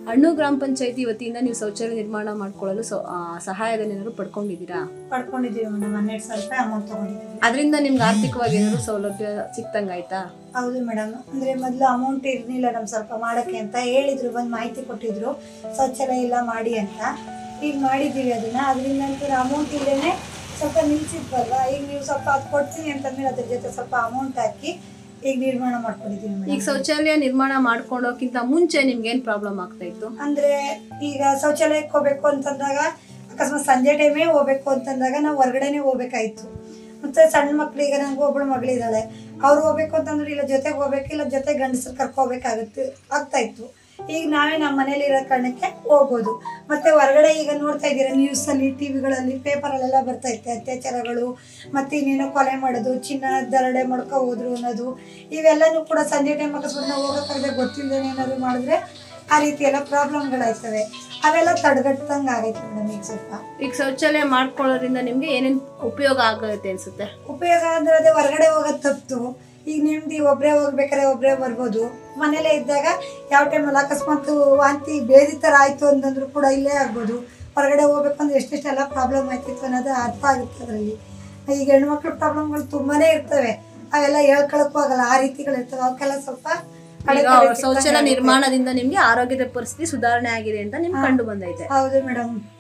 ಹಣ್ಣು ಗ್ರಾಮ ಪಂಚಾಯತಿ ವತಿಯಿಂದ ನೀವು ಶೌಚಾಲಯ ನಿರ್ಮಾಣ ಮಾಡ್ಕೊಳ್ಳಲು ಸೌ- ಆ, ಸಹಾಯಧನ ಏನಾದ್ರು ಪಡ್ಕೊಂಡಿದ್ದೀರಾ ಪಡ್ಕೊಂಡಿದ್ದೀವಿ ಮೇಡಮ್ ಹನ್ನೆರಡು ಸಾವಿರ ರೂಪಾಯಿ ಅಮೌಂಟ್ ತಗೊಂಡಿದ್ದೀವಿ ಅದರಿಂದ ನಿಮ್ಗೆ ಆರ್ಥಿಕವಾಗಿ ಏನಾದ್ರು ಸೌಲಭ್ಯ ಸಿಕ್ತಂಗಾಯ್ತಾ ಹೌದು ಮೇಡಮ್ ಅಂದ್ರೆ ಮೊದಲು ಅಮೌಂಟ್ ಇರ್ಲಿಲ್ಲ ನಮ್ ಸ್ವಲ್ಪ ಮಾಡಕ್ಕೆ ಅಂತ ಹೇಳಿದ್ರು ಬಂದು ಮಾಹಿತಿ ಕೊಟ್ಟಿದ್ರು ಶೌಚಾಲಯ ಎಲ್ಲ ಮಾಡಿ ಅಂತ ಈಗ ಮಾಡಿದ್ದೀವಿ ಅದನ್ನ ಅದರಿಂದ ನಂತರ ಅಮೌಂಟ್ ಇಲ್ದೇನೆ ಸ್ವಲ್ಪ ನಿಲ್ಸಿದ್ವಲ್ವಾ ಈಗ ನೀವು ಸ್ವಲ್ಪ ಅದು ಕೊಡ್ತೀನಿ ಅಂತಂದ್ರೆ ಅದ್ರ ಜೊತೆ ಸ್ವಲ್ಪ ಅಮೌಂಟ್ ಹಾಕಿ ಈಗ ನಿರ್ಮಾಣ ಮಾಡ್ಕೊಂಡಿದ್ದೀವಿ ಈಗ ಮೇಡಮ್ ಶೌಚಾಲಯ ನಿರ್ಮಾಣ ಮಾಡ್ಕೊಳ್ಳೋಕ್ಕಿಂತ ಮುಂಚೆ ನಿಮ್ಗೆ ಏನ್ ಪ್ರಾಬ್ಲಮ್ ಆಗ್ತಾ ಇತ್ತು ಅಂದ್ರೆ ಈಗ ಶೌಚಾಲಯಕ್ಕೆ ಹೋಗ್ಬೇಕು ಅಂತಂದಾಗ ಅಕಸ್ಮಾತ್ ಸಂಜೆ ಟೈಮೇ ಹೋಗ್ಬೇಕು ಅಂತಂದಾಗ ನಾವು ಹೊರಗಡೆನೆ ಹೋಗ್ಬೇಕಾಯ್ತು ಮತ್ತೆ ಸಣ್ಣ ಮಕ್ಳಿಗೆ ನಂಗೆ ಒಬ್ಬಳು ಮಗಳಿದ್ದಾಳೆ ಅವ್ರು ಹೋಗ್ಬೇಕು ಅಂತಂದ್ರೆ ಇಲ್ಲ ಜೊತೆಗೆ ಹೋಗ್ಬೇಕು ಇಲ್ಲ ಜೊತೆ ಗಂಡಸರು ಕರ್ಕೋಬೇಕಾಗತ್ತೆ ಆಗ್ತಾ ಇತ್ತು ಈಗ ನಾವೇ ನಮ್ಮ ಮನೇಲಿ ಇರೋ ಕಾರಣಕ್ಕೆ ಹೋಗ್ಬೋದು ಮತ್ತೆ ಹೊರಗಡೆ ಈಗ ನೋಡ್ತಾ ಇದ್ದೀರಾ ನ್ಯೂಸಲ್ಲಿ ಟಿ ವಿಗಳಲ್ಲಿ ಪೇಪರಲ್ಲೆಲ್ಲ ಬರ್ತಾ ಇತ್ತೆ ಅತ್ಯಾಚಾರಗಳು ಮತ್ತೆ ಇನ್ನೇನೋ ಕೊಲೆ ಮಾಡೋದು ಚಿನ್ನ ದರಡೆ ಮಾಡ್ಕೊ ಹೋದ್ರು ಅನ್ನೋದು ಇವೆಲ್ಲನೂ ಕೂಡ ಸಂಜೆ ಟೈಮ್ ಅಕಸ್ಮಾತ್ ನಾವು ಹೋಗೋಕ್ಕಾಗದೆ ಗೊತ್ತಿಲ್ಲದೇನೆ ಏನಾದ್ರು ಮಾಡಿದ್ರೆ ಆ ರೀತಿ ಎಲ್ಲ ಪ್ರಾಬ್ಲಮ್ಗಳಾಯ್ತವೆ ಅವೆಲ್ಲ ತಡೆಗಟ್ಟಂಗೆ ಆಗೈತೆ ಮೇಡಮ್ ಈಗ ಸ್ವಲ್ಪ ಈಗ ಶೌಚಾಲಯ ಮಾಡ್ಕೊಳ್ಳೋದ್ರಿಂದ ನಿಮ್ಗೆ ಏನೇನ್ ಉಪಯೋಗ ಆಗುತ್ತೆ ಅನ್ಸುತ್ತೆ ಉಪಯೋಗ ಅಂದ್ರೆ ಅದೇ ಹೊರಗಡೆ ಹೋಗೋದು ತಪ್ಪಿತು ಈಗ ನೆಮ್ಮದಿ ಒಬ್ಬರೇ ಹೋಗ್ಬೇಕಾದ್ರೆ ಒಬ್ಬರೇ ಬರ್ಬೋದು ಮನೇಲೇ ಇದ್ದಾಗ ಯಾವ ಟೈಮಲ್ಲಿ ಅಕಸ್ಮಾತ್ ವಾಂತಿ ಬೇದಿ ಥರ ಆಯಿತು ಅಂತಂದ್ರೂ ಕೂಡ ಇಲ್ಲೇ ಆಗ್ಬೋದು ಹೊರಗಡೆ ಹೋಗ್ಬೇಕಂದ್ರೆ ಎಷ್ಟೆಷ್ಟೆಲ್ಲ ಪ್ರಾಬ್ಲಮ್ ಆಯ್ತಿತ್ತು ಅನ್ನೋದು ಅರ್ಥ ಆಗುತ್ತೆ ಅದರಲ್ಲಿ ಈಗ ಹೆಣ್ಮಕ್ಳ ಪ್ರಾಬ್ಲಮ್ಗಳು ತುಂಬಾನೇ ಇರ್ತವೆ ಅವೆಲ್ಲ ಹೇಳ್ಕೊಳಕ್ಕೂ ಆಗಲ್ಲ ಆ ರೀತಿಗಳು ಇರ್ತವೆ ಅವಕ್ಕೆಲ್ಲ ಸ್ವಲ್ಪ ಕಡೆ ಈಗ ಕಡೆ ಶೌಚಾಲಯ ಸಿಕ್ಕಂಗಾಗುತ್ತೆ. ನಿರ್ಮಾಣದಿಂದ ನಿಮ್ಗೆ ಆರೋಗ್ಯದ ಪರಿಸ್ಥಿತಿ ಸುಧಾರಣೆ ಆಗಿದೆ ಅಂತ ನಿಮ್ಗೆ ಹಾ. ಕಂಡು ಬಂದೈತೆ ಹೌದು ಮೇಡಮ್